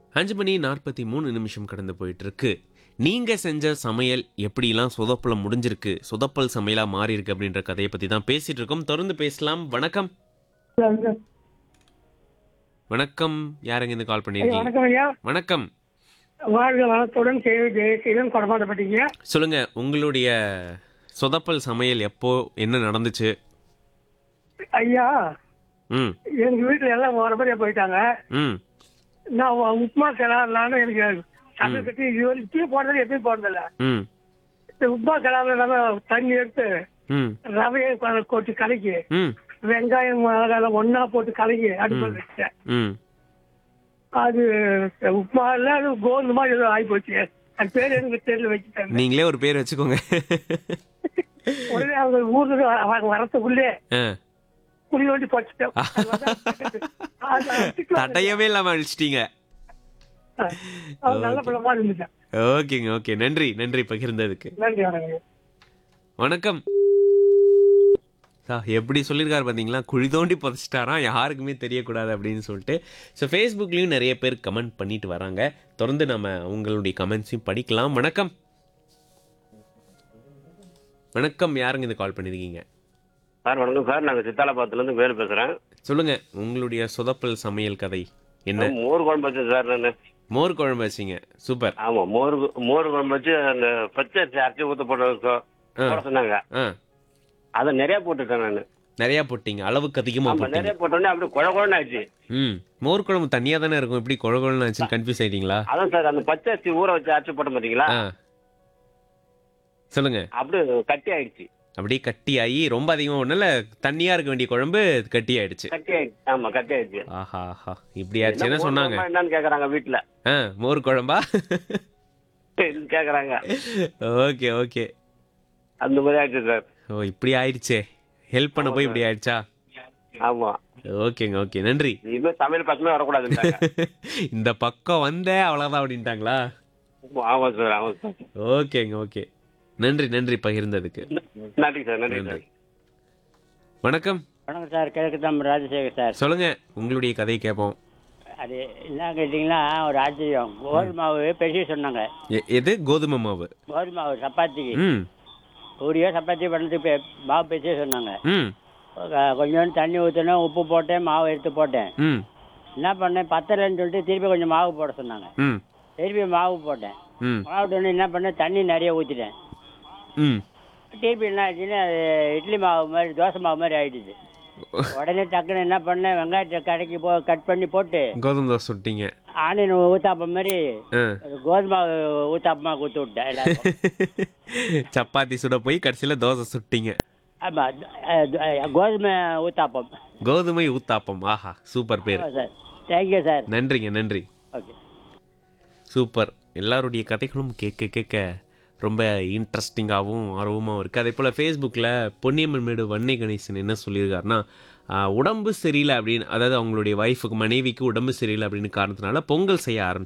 அஞ்சு மணி நாற்பத்தி மூணு நிமிஷம் கடந்து போயிட்டு இருக்கு நீங்க செஞ்ச சமையல் எப்படிலாம் சொதப்பல முடிஞ்சிருக்கு சொதப்பல் சமையலா மாறி இருக்கு அப்படின்ற கதையை பத்தி தான் பேசிட்டு இருக்கோம் தொடர்ந்து பேசலாம் வணக்கம் வணக்கம் யாருங்க இந்த கால் பண்ணிருக்கீங்க வணக்கம் ஐயா வணக்கம் வாழ்க வளத்துடன் செய்தி ஜெயசீலன் கொடமாட்டப்பட்டீங்க சொல்லுங்க உங்களுடைய சொதப்பல் சமையல் எப்போ என்ன நடந்துச்சு ஐயா ம் எங்க வீட்டுல எல்லாம் ஒரு மாதிரியா போயிட்டாங்க ம் நான் உ- உப்புமா கிளறலான்னு எனக்கு சமையல் கட்டி இது இப்பயும் போடுறது எப்பயும் போடுறதில்ல ம் இந்த உப்புமா கிளறல தண்ணி எடுத்து ம் ரவையை கொ- கொட்டி கலக்கி ம் வெங்காயம் மிளகாய் ஒண்ணா போட்டு கலக்கி அடுப்பில் வச்சேன் ம் அது உப்புமா இல்ல அது கோதுமை ஏதோ ஆகி போச்சு அது பேர் எனக்கு தெரியல வச்சுட்டேன் நீங்களே ஒரு பேர் வச்சுக்கோங்க உடனே அவங்க ஊருக்கு வ- வரத்துக்குள்ளே ஆ. புளி வண்டி போச்சுட்டேன் அது வந்து அது திட்டுவாங்க. தட்டையவே இல்லாம அழிச்சிட்டீங்க அது நல்ல பழமா இருந்துச்சேன் ஓகேங்க ஓகே நன்றி நன்றி பகிர்ந்ததுக்கு நன்றி வணக்கம் வணக்கம் ஆ, எப்படி சொல்லியிருக்காரு பார்த்தீங்களா குழி தோண்டி புதைச்சிட்டாராம் யாருக்குமே தெரியக்கூடாது அப்படின்னு சொல்லிட்டு ஸோ ஃபேஸ்புக்லேயும் நிறைய பேர் கமெண்ட் பண்ணிட்டு வராங்க தொடர்ந்து நம்ம உங்களுடைய கமெண்ட்ஸையும் படிக்கலாம் வணக்கம் வணக்கம் யாருங்க இந்த கால் பண்ணியிருக்கீங்க சார் வணக்கம் சார் நாங்கள் சித்தாலபாத்துலேருந்து வேலு பேசுகிறேன் சொல்லுங்க உங்களுடைய சொதப்பல் சமையல் கதை என்ன மோர் குழம்பு வச்சேன் சார் நான் மோர் குழம்பு வச்சிங்க சூப்பர் ஆமாம் மோர் கு- மோர் குழம்பு வச்சு அந்த பச்சை அரிசி அரைச்சி ஊற்ற போட்டு ஆ. போட சொன்னாங்க ஆ அதை நிறைய போட்டுட்டேன் நான் நிறையா போட்டீங்க அளவுக்கு அதிகமாக ஆமாம் போட்டீங்க நிறைய போட்டோன்னே அப்படியே குழ குழன்னு ஆயிடுச்சு ம் மோர் குழம்பு தனியாக தானே இருக்கும் எப்படி குழ குழன்னு ஆச்சுன்னு கன்ஃபியூஸ் ஆயிட்டீங்களா அதான் சார் அந்த பச்சை அரிசி ஊற வச்சு அரைச்சி போட்ட பார்த்தீங்களா ஆ சொல்லுங்க அப்படியே கட்டி ஆயிடுச்சு அப்படியே கட்டி ஆகி ரொம்ப அதிகமாக ஒன்றும் இல்லை தண்ணியாக இருக்க வேண்டிய குழம்பு கட்டி ஆயிடுச்சு கட்டி ஆயிடுச்சு ஆமாம் கட்டி ஆயிடுச்சு ஆஹா ஆஹா இப்படி ஆச்சு என்ன மோர் சொன்னாங்க குழம்பா என்னன்னு கேட்குறாங்க வீட்டில் ஆ மோர் குழம்பா கேட்குறாங்க ஓகே ஓகே அந்த மாதிரி ஆயிடுச்சு சார் ஓ இப்படி ஆயிடுச்சே ஹெல்ப் பண்ண போய் இப்படி ஆயிடுச்சா ஆமாம் ஓகேங்க ஓகே நன்றி இனிமேல் சமையல் பக்கமே வரக்கூடாதுன்றாங்க இந்த பக்கம் வந்தே அவ்வளோதான் அப்படின்ட்டாங்களா ஆமாம் சார் ஆமாம் சார் ஓகேங்க ஓகே நன்றி நன்றி பகிர்ந்ததுக்கு நன்றி சார் நன்றி சார் வணக்கம் வணக்கம் சார் கிழக்கு தம் ராஜசேகர் சார் சொல்லுங்க உங்களுடைய கதை கேட்போம் அது என்ன கேட்டிங்கன்னா ஒரு ஆச்சரியம் கோதுமை மாவு பெரிய சொன்னாங்க எ- எது கோதுமை மாவு கோதுமை மாவு சப்பாத்திக்கு ம் பூரியோ சப்பாத்தி பண்ணுறதுக்கு பெ- மாவு பெரிய சொன்னாங்க ம் அஹ் கொஞ்சோண்டு தண்ணி ஊற்றினேன் உப்பு போட்டேன் மாவு எடுத்து போட்டேன் ம் என்ன பண்ணேன் பத்தலைன்னு சொல்லிட்டு திருப்பி கொஞ்சம் மாவு போட சொன்னாங்க ம் திருப்பி மாவு போட்டேன் ம் மாவு போட்டோன்னே என்ன பண்ணேன் தண்ணி நிறைய ஊற்றிட்டேன் ம் திருப்பி என்ன ஆச்சுன்னா அது இட்லி மாவு மாதிரி தோசை மாவு மாதிரி ஆயிடுச்சு உடனே டக்குன்னு என்ன பண்ணேன் வெங்காயத்தை கடைக்கு போ கட் பண்ணி போட்டு கோதுமை தோசை சுட்டீங்க ஆனியன் ஊத்தாப்பம் மாதிரி ஆ அது கோதுமை ஊத்தாப்பமா கொடுத்து விட்டேன் எல்லாருக்கும் சப்பாத்தி சுட போய் கடைசியில் தோசை சுட்டீங்க ஆமா அஹ் அஹ் கோதுமை ஊத்தாப்பம் கோதுமை ஊத்தாப்பம் ஆஹா சூப்பர் பேர் ஆமா சார் தேங்க்யூ சார் நன்றிங்க நன்றி ஓகே சூப்பர் எல்லாருடைய கதைகளும் கேட்க கேட்க ரொம்ப இன்ட்ரெஸ்டிங்காகவும் ஆர்வமாகவும் இருக்குது அதே போல் ஃபேஸ்புக்கில் பொன்னியம்மன் மேடு வன்னை கணேசன் என்ன சொல்லியிருக்காருன்னா ஆஹ், உடம்பு சரியில்லை அப்படின்னு அதாவது அவங்களுடைய ஒய்ஃபுக்கு மனைவிக்கு உடம்பு சரியில்லை அப்படின்னு காரணத்தினால பொங்கல் செய்ய ஆரம்பிச்சு